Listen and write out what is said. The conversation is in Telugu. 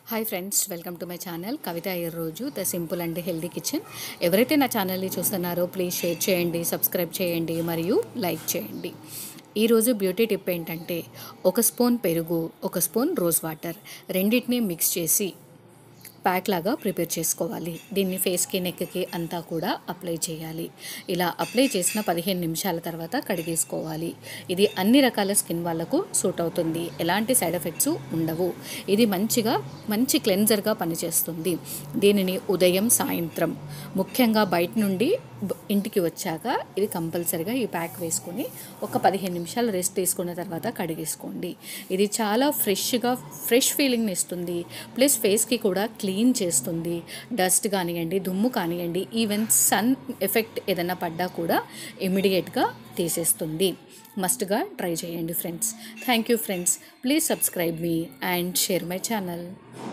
hi friends welcome to my channel Kavitha Iyer రోజు the simple and healthy kitchen ఎవరైతే నా ఛానల్ని చూస్తున్నారో ప్లీజ్ షేర్ చేయండి సబ్స్క్రైబ్ చేయండి మరియు లైక్ చేయండి ఈరోజు బ్యూటీ టిప్ ఏంటంటే ఒక స్పూన్ పెరుగు ఒక స్పూన్ రోజ్ వాటర్ రెండింటిని మిక్స్ చేసి ప్యాక్ లాగా ప్రిపేర్ చేసుకోవాలి దీన్ని ఫేస్కి నెక్కి అంతా కూడా అప్లై చేయాలి ఇలా అప్లై చేసిన పదిహేను నిమిషాల తర్వాత కడిగేసుకోవాలి ఇది అన్ని రకాల స్కిన్ వాళ్ళకు సూట్ అవుతుంది ఎలాంటి సైడ్ ఎఫెక్ట్స్ ఉండవు ఇది మంచిగా మంచి క్లెన్జర్గా పనిచేస్తుంది దీనిని ఉదయం సాయంత్రం ముఖ్యంగా బయట నుండి బ- ఇంటికి వచ్చాక ఇది కంపల్సరిగా ఈ ప్యాక్ వేసుకొని ఒక పదిహేను నిమిషాలు రెస్ట్ తీసుకున్న తర్వాత కడిగేసుకోండి ఇది చాలా ఫ్రెష్గా ఫ్రెష్ ఫీలింగ్ని ఇస్తుంది ప్లస్ ఫేస్కి కూడా క్లీన్ చేస్తుంది డస్ట్ కానివ్వండి దుమ్ము కానివ్వండి ఈవెన్ సన్ ఎఫెక్ట్ ఏదైనా పడ్డా కూడా ఇమీడియట్గా తీసేస్తుంది మస్ట్గా ట్రై చేయండి friends thank you friends please subscribe me and share my channel